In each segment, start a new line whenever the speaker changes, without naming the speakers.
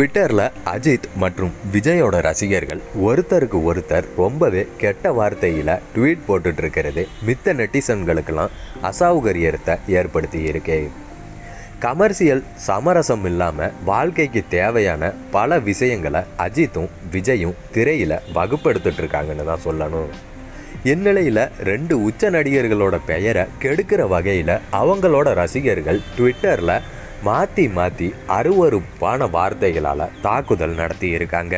ட்விட்டரில் அஜித் மற்றும் விஜயோட ரசிகர்கள் ஒருத்தருக்கு ஒருத்தர் ரொம்பவே கெட்ட வார்த்தையில் ட்வீட் போட்டுட்டு இருக்கிறது மித்த நெட்டிசன்களுக்கெல்லாம் அசௌகரியத்தை ஏற்படுத்தி இருக்கே கமர்ஷியல் சமரசம் இல்லாமல் வாழ்க்கைக்கு தேவையான பல விஷயங்களை அஜித்தும் விஜயும் திரையில் வகுப்படுத்திட்டு இருக்காங்கன்னு தான் சொல்லணும் இந்நிலையில் ரெண்டு உச்ச நடிகர்களோட பெயரை கெடுக்கிற வகையில் அவங்களோட ரசிகர்கள் ட்விட்டரில் மாற்றி மாற்றி அருவருப்பான வார்த்தைகளால் தாக்குதல் நடத்தி இருக்காங்க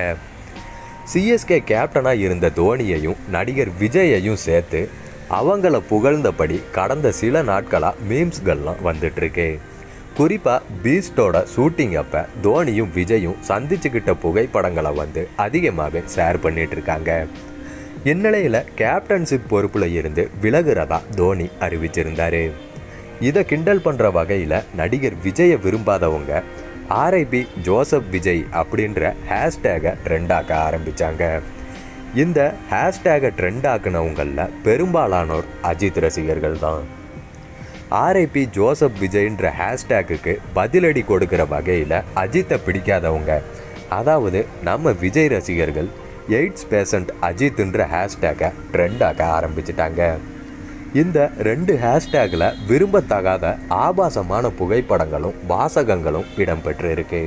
சிஎஸ்கே கேப்டனாக இருந்த தோனியையும் நடிகர் விஜயையும் சேர்த்து அவங்கள புகழ்ந்தபடி கடந்த சில நாட்களாக மீம்ஸ்கள்லாம் வந்துட்டுருக்கு குறிப்பாக பீஸ்டோட ஷூட்டிங் அப்போ தோனியும் விஜயும் சந்திச்சுக்கிட்ட புகைப்படங்களை வந்து அதிகமாக ஷேர் பண்ணிட்டு இருக்காங்க இந்நிலையில் கேப்டன்ஷிப் பொறுப்பில் இருந்து விலகுறதா தோனி அறிவிச்சிருந்தாரு இதை கிண்டல் பண்ணுற வகையில் நடிகர் விஜயை விரும்பாதவங்க ஆர்ஐபி ஜோசப் விஜய் அப்படின்ற ஹேஷ்டேகை ட்ரெண்டாக்க ஆரம்பித்தாங்க இந்த ஹேஷ்டேகை ட்ரெண்ட் ஆக்குனவங்களில் பெரும்பாலானோர் அஜித் ரசிகர்கள் தான் ஆர்ஐபி ஜோசப் விஜய்ன்ற ஹேஷ்டேக்குக்கு பதிலடி கொடுக்கிற வகையில் அஜித்தை பிடிக்காதவங்க அதாவது நம்ம விஜய் ரசிகர்கள் எய்ட்ஸ் பேஷண்ட் அஜித்ன்ற ஹேஷ்டேக்கை ட்ரெண்டாக்க ஆரம்பிச்சிட்டாங்க இந்த ரெண்டு ஹேஷ்டேக்கில் விரும்பத்தகாத ஆபாசமான புகைப்படங்களும் வாசகங்களும் இடம்பெற்று இருக்கு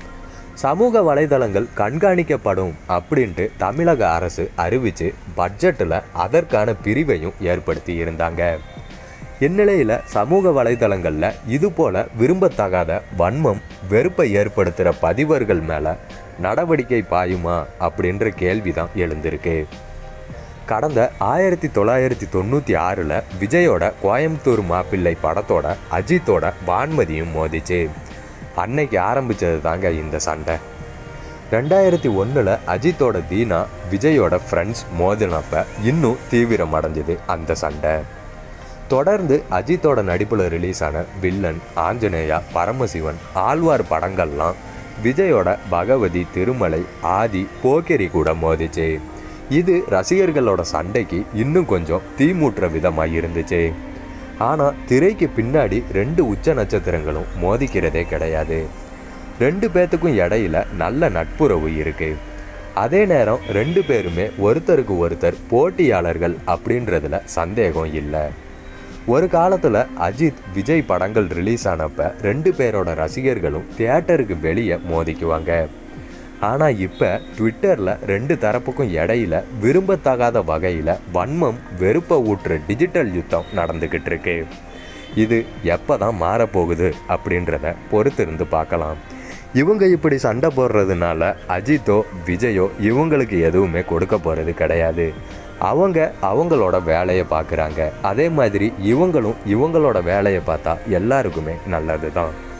சமூக வலைதளங்கள் கண்காணிக்கப்படும் அப்படின்ட்டு தமிழக அரசு அறிவித்து பட்ஜெட்டில் அதற்கான பிரிவையும் ஏற்படுத்தி இருந்தாங்க இந்நிலையில் சமூக வலைதளங்களில் இது போல விரும்பத்தகாத வன்மம் வெறுப்பை ஏற்படுத்துகிற பதிவர்கள் மேலே நடவடிக்கை பாயுமா அப்படின்ற கேள்வி தான் எழுந்திருக்கு கடந்த ஆயிரத்தி தொள்ளாயிரத்தி தொண்ணூற்றி ஆறில் விஜயோட கோயம்புத்தூர் மாப்பிள்ளை படத்தோட அஜித்தோட வான்மதியும் மோதிச்சு அன்னைக்கு ஆரம்பித்தது தாங்க இந்த சண்டை ரெண்டாயிரத்தி ஒன்றில் அஜித்தோட தீனா விஜயோட ஃப்ரெண்ட்ஸ் மோதினப்ப இன்னும் தீவிரம் அடைஞ்சது அந்த சண்டை தொடர்ந்து அஜித்தோட நடிப்பில் ரிலீஸ் ஆன வில்லன் ஆஞ்சநேயா பரமசிவன் ஆழ்வார் படங்கள்லாம் விஜயோட பகவதி திருமலை ஆதி போக்கேரி கூட மோதிச்சு இது ரசிகர்களோட சண்டைக்கு இன்னும் கொஞ்சம் தீமூட்டுற விதமாக இருந்துச்சு ஆனால் திரைக்கு பின்னாடி ரெண்டு உச்ச நட்சத்திரங்களும் மோதிக்கிறதே கிடையாது ரெண்டு பேர்த்துக்கும் இடையில நல்ல நட்புறவு இருக்கு அதே நேரம் ரெண்டு பேருமே ஒருத்தருக்கு ஒருத்தர் போட்டியாளர்கள் அப்படின்றதுல சந்தேகம் இல்லை ஒரு காலத்தில் அஜித் விஜய் படங்கள் ரிலீஸ் ஆனப்ப ரெண்டு பேரோட ரசிகர்களும் தியேட்டருக்கு வெளியே மோதிக்குவாங்க ஆனால் இப்போ ட்விட்டரில் ரெண்டு தரப்புக்கும் இடையில விரும்பத்தகாத வகையில் வன்மம் வெறுப்பை ஊட்டுற டிஜிட்டல் யுத்தம் நடந்துக்கிட்டு இருக்கு இது எப்போ தான் மாறப்போகுது அப்படின்றத பொறுத்திருந்து பார்க்கலாம் இவங்க இப்படி சண்டை போடுறதுனால அஜித்தோ விஜயோ இவங்களுக்கு எதுவுமே கொடுக்க போகிறது கிடையாது அவங்க அவங்களோட வேலையை பார்க்குறாங்க அதே மாதிரி இவங்களும் இவங்களோட வேலையை பார்த்தா எல்லாருக்குமே நல்லது தான்